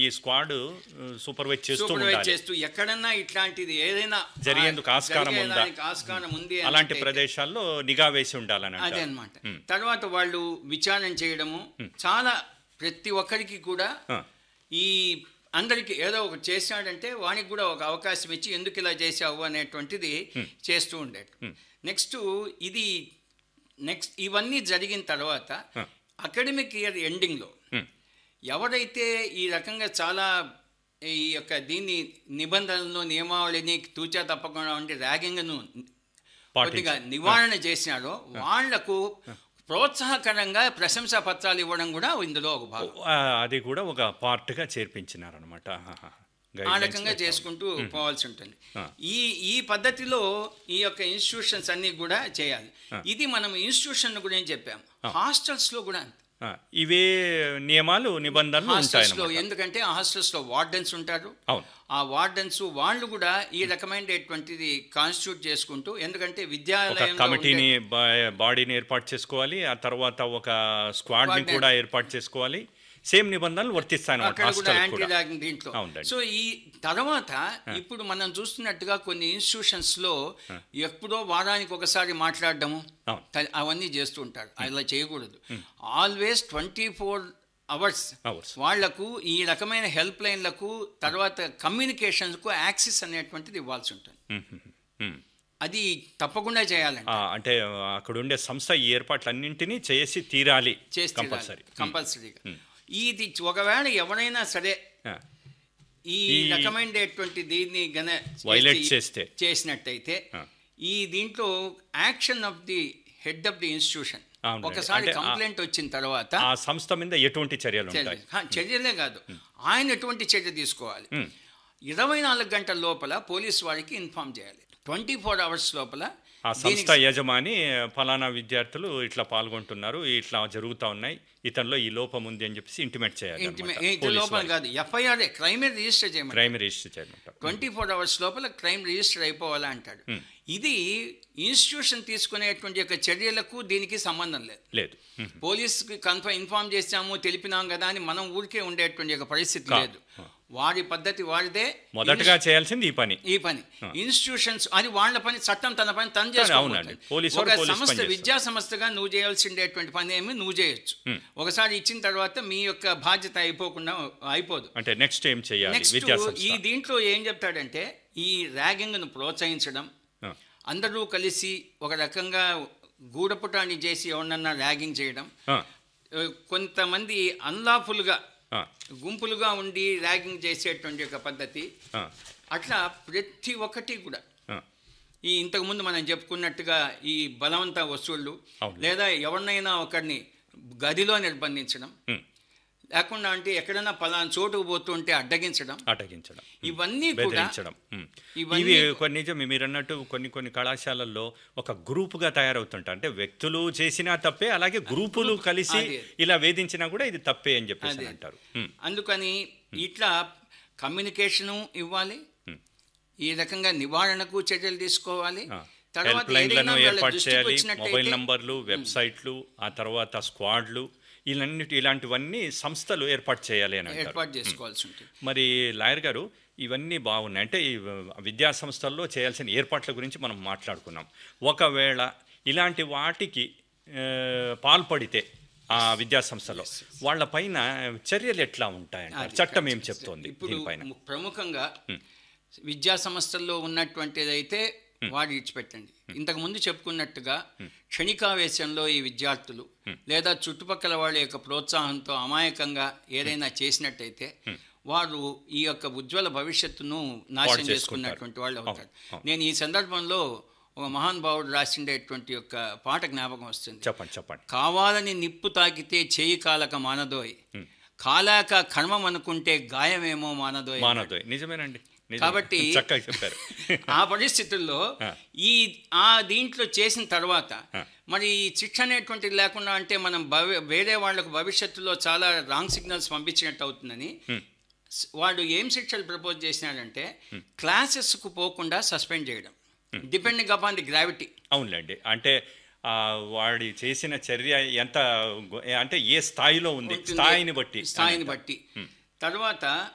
ఈ squad supervise చేస్తూ supervise ఉండాలి చేస్తూ ఎక్కడన్నా ఇట్లాంటిది ఏదైనా జరిగేందుకు ఆస్కారం ఉందా? జరిగేదానికి ఆస్కారం ఉంది అలాంటి అన్నట్టయితే ప్రదేశాల్లో నిఘా వేసి ఉండాలని అదే అంటారు అన్నమాట తర్వాత వాళ్ళు విచారణ చేయడము చాలా ప్రతి ఒక్కరికి కూడా ఆ. ఈ అందరికి ఏదో ఒకటి చేశాడంటే వానికి కూడా ఒక అవకాశం ఇచ్చి ఎందుకు ఇలా చేశావు అనేటువంటిది చేస్తూ ఉండేది నెక్స్ట్ ఇది నెక్స్ట్ ఇవన్నీ జరిగిన తర్వాత ఆ. అకాడమిక్ ఇయర్ ఎండింగ్లో Hmm. ఎవరైతే ఈ రకంగా చాలా ఈ యొక్క దీన్ని నిబంధనలను నియమావళిని తూచా తప్పకుండా ఉండి ర్యాగింగ్ను కొద్దిగా పాటించాలి. నివారణ చేసినారో వాళ్లకు ప్రోత్సాహకరంగా ప్రశంసా పత్రాలు ఇవ్వడం కూడా ఇందులో ఒక భాగం ఆ, అది కూడా ఒక పార్ట్గా చేర్పించినారనమాట ఆహాహా. ఆ Guidelines రకంగా లో. చేసుకుంటూ పోవాల్సి ఉంటుంది ఆ. ఈ ఈ పద్ధతిలో ఈ యొక్క ఇన్స్టిట్యూషన్స్ అన్ని కూడా చేయాలి ఇది మనం ఇన్స్టిట్యూషన్ గురించి చెప్పాం హాస్టల్స్ లో కూడా అంతే. ఆ, ఇవే నియమాలు నిబంధనలు హాస్టల్స్ లో ఉంటాయన్నమాట ఎందుకంటే హాస్టల్స్ లో వార్డెన్స్ ఉంటారు అవును ఆ వార్డెన్స్ వాళ్ళు కూడా ఈ రకమైనటువంటిది కాన్స్టిట్యూట్ చేసుకుంటూ ఎందుకంటే ఒక విద్యాలయంలో కమిటీని ఉండే- బా- బాడీని ఏర్పాటు చేసుకోవాలి ఆ తర్వాత ఒక స్క్వాడ్ని స్క్వాడ్ని- కూడా ఏర్పాటు చేసుకోవాలి సేమ్ నిబంధనలు వర్తిస్తాయి అక్కడ కూడా హాస్టల్ యాంటీ కూడా ర్యాగింగ్ దీంట్లో అవునండి. సో ఈ తర్వాత ఇప్పుడు మనం చూస్తున్నట్టుగా కొన్ని ఇన్స్టిట్యూషన్స్ లో ఎప్పుడో వారానికి ఒకసారి మాట్లాడడము అవును. త- అవన్నీ చేస్తూ ఉంటారు అలా చేయకూడదు always twenty four hours Hours. వాళ్లకు ఈ రకమైన హెల్ప్ లైన్లకు తర్వాత కమ్యూనికేషన్స్కు యాక్సెస్ అనేటువంటిది ఇవ్వాల్సి ఉంటుంది మ్మ్, మ్మ్, మ్మ్. అది తప్పకుండా చేయాలండి ఆ, అంటే అక్కడ ఉండే సంస్థ ఈ ఏర్పాట్లన్నింటినీ చేసి తీరాలి చేస్తే కంపల్సరీ కంపల్సరీగా ఇది ఒకవేళ ఎవరైనా సరే ఈ ఈ- రకమైనటువంటి దీన్ని గన Violate చేసి- చేస్తే. చేసినట్టయితే ఆ. ఈ దీంట్లో action of the head of the institution అవునండి. ఒకసారి అంటే ఆ- కంప్లైంట్ వచ్చిన తర్వాత ఆ సంస్థ మీద ఎటువంటి చర్యలు ఉంటాయి చర్య- హా, చర్యలే కాదు ఆయన ఎటువంటి చర్య తీసుకోవాలి మ్మ్. ఇరవై నాలుగు గంటల లోపల పోలీస్ వారికి ఇన్ఫార్మ్ చేయాలి ట్వంటీ ఫోర్ అవర్స్ లోపల ఆ దీనికి సంస్థ యజమాని ఫలానా విద్యార్థులు ఇట్లా పాల్గొంటున్నారు ఇట్లా జరుగుతూ ఉన్నాయి ఇతనిలో ఈ లోపం ఉంది అని చెప్పేసి ఇంటిమేట్ చేయాలి ఇంటిమే- అన్నమాట. ఇంటి పోలీసు లోపల వారికి. కాదు ఎఫ్ఐఆర్ క్రైమే రిజిస్టర్ చేయమని క్రైమ్ రిజిస్టర్ చేయమంటారు ట్వంటీ ఫోర్ అవర్స్ లోపల క్రైమ్ రిజిస్టర్ అయిపోవాలా అంటాడు ఇది ఇన్స్టిట్యూషన్ తీసుకునేటువంటి యొక్క చర్యలకు దీనికి సంబంధం లేదు లేదు మ్మ్. పోలీస్కి కన్ఫర్మ్ ఇన్ఫార్మ్ చేసాము తెలిపినాం కదా అని మనం ఊరికే ఉండేటువంటి యొక్క పరిస్థితి కాదు. లేదు వారి పద్ధతి వారిదే మొదటగా చేయాల్సింది ఈ పని ఈ పని ఇన్స్టిట్యూషన్స్ అది వాళ్ళ పని చట్టం తన పని తను అవునండి. చేసుకోవాలి పోలీసు వాడు ఒక పోలీస్ పని సంస్థ చేస్తారు. విద్యా సంస్థగా నువ్వు చేయాల్సిండేటువంటి పని ఏమి నువ్వు చేయొచ్చు ఒకసారి ఇచ్చిన తర్వాత మీ యొక్క బాధ్యత అయిపోకుండా అయిపోదు అంటే నెక్స్ట్ ఏం చేయాలి నెక్స్ట్ విద్యా ఈ సంస్థ దీంట్లో ఏం చెప్తాడంటే ఈ ర్యాగింగ్ను ప్రోత్సహించడం ఆ, అందరూ కలిసి ఒక రకంగా గూడపుటాన్ని చేసి ఎవరినన్నా ర్యాగింగ్ చేయడం ఆ, ఆ, కొంతమంది అన్లాఫుల్గా ఆ, గుంపులుగా ఉండి ర్యాగింగ్ చేసేటువంటి ఒక పద్ధతి ఆ, అట్లా ప్రతి ఒక్కటి కూడా ఆ. ఈ ఇంతకుముందు మనం చెప్పుకున్నట్టుగా ఈ బలవంత వస్తువులు అవును. లేదా ఎవరినైనా ఒకరిని గదిలో నిర్బంధించడం మ్. లేకుండా అంటే ఎక్కడైనా పలానా చోటుకు పోతుంటే అడ్డగించడం అటగించడం ఇవన్నీ కూడా బెదిరించడం మ్. ఇవన్నీ ఇవి కొన్ని నిజం మీరు అన్నట్టు కొన్ని కొన్ని కళాశాలల్లో ఒక గ్రూపుగా తయారవుతుంటారు అంటే వ్యక్తులు చేసినా తప్పే అలాగే గ్రూపులు కలిసి అదే. ఇలా వేధించినా కూడా ఇది తప్పే అని చెప్పేసి అదే. అంటారు మ్. అందుకని ఇట్లా కమ్యూనికేషను ఇవ్వాలి ఈ రకంగా నివారణకు చర్యలు తీసుకోవాలి ఆ. తర్వాత హెల్ప్ లైన్లను ఏదైనా వాళ్ళ ఏర్పాటు దృష్టికి చేయాలి వచ్చినట్టయితే- మొబైల్ నంబర్లు వెబ్సైట్లు ఆ తర్వాత స్క్వాడ్లు ఇలాంటి ఇలాంటివన్నీ సంస్థలు ఏర్పాటు చేయాలి అని అంటారు ఏర్పాటు చేసుకోవాల్సి ఉంటుంది మరి లాయర్ గారు ఇవన్నీ బాగున్నాయి అంటే ఈ విద్యా సంస్థల్లో చేయాల్సిన ఏర్పాట్ల గురించి మనం మాట్లాడుకున్నాం ఒకవేళ ఇలాంటి వాటికి ఆ, పాల్పడితే ఆ విద్యా సంస్థలో వాళ్ళ పైన చర్యలు ఎట్లా ఉంటాయంటారు అది చట్టం ఏం చెప్తోంది ఇప్పుడు దీనిపైన ము- ప్రముఖంగా విద్యా సంస్థల్లో ఉన్నటువంటిది అయితే వాడు ఇచ్చిపెట్టండి ఇంతకు ముందు చెప్పుకున్నట్టుగా క్షణికావేశంలో ఈ విద్యార్థులు లేదా చుట్టుపక్కల వాళ్ళ యొక్క ప్రోత్సాహంతో అమాయకంగా ఏదైనా చేసినట్టయితే వారు ఈ యొక్క ఉజ్వల భవిష్యత్తును నాశనం చేసుకుంటారు. చేసుకున్నటువంటి వాళ్ళు అవుతారు అవును. నేను ఈ సందర్భంలో ఒక మహానుభావుడు రాసిండేటువంటి యొక్క పాట జ్ఞాపకం వస్తుంది చెప్పండి చెప్పండి కావాలని నిప్పు తాకితే చేయి కాలక మానదోయ్ కాలాక కర్మం అనుకుంటే గాయమేమో మానదోయ్ మానదు నిజమేనండి నిజమే. కాబట్టి చక్కగా చెప్పారు ఆ పరిస్థితుల్లో ఆ. ఈ ఆ దీంట్లో చేసిన తర్వాత ఆ. మరి ఈ శిక్ష అనేటువంటిది లేకుండా అంటే మనం భవి వేరే వాళ్ళకు భవిష్యత్తులో చాలా రాంగ్ సిగ్నల్స్ పంపించినట్టు అవుతుందని స్- వాడు ఏం శిక్షలు ప్రపోజ్ చేసినాడంటే క్లాసెస్కు పోకుండా సస్పెండ్ చేయడం డిపెండింగ్ అపాన్ ది గ్రావిటీ అవునులేండి అంటే ఆ, వాడి చేసిన చర్య ఎంత గొ- అంటే ఏ స్థాయిలో ఉంది స్థాయిని బట్టి స్థాయిని బట్టి తర్వాత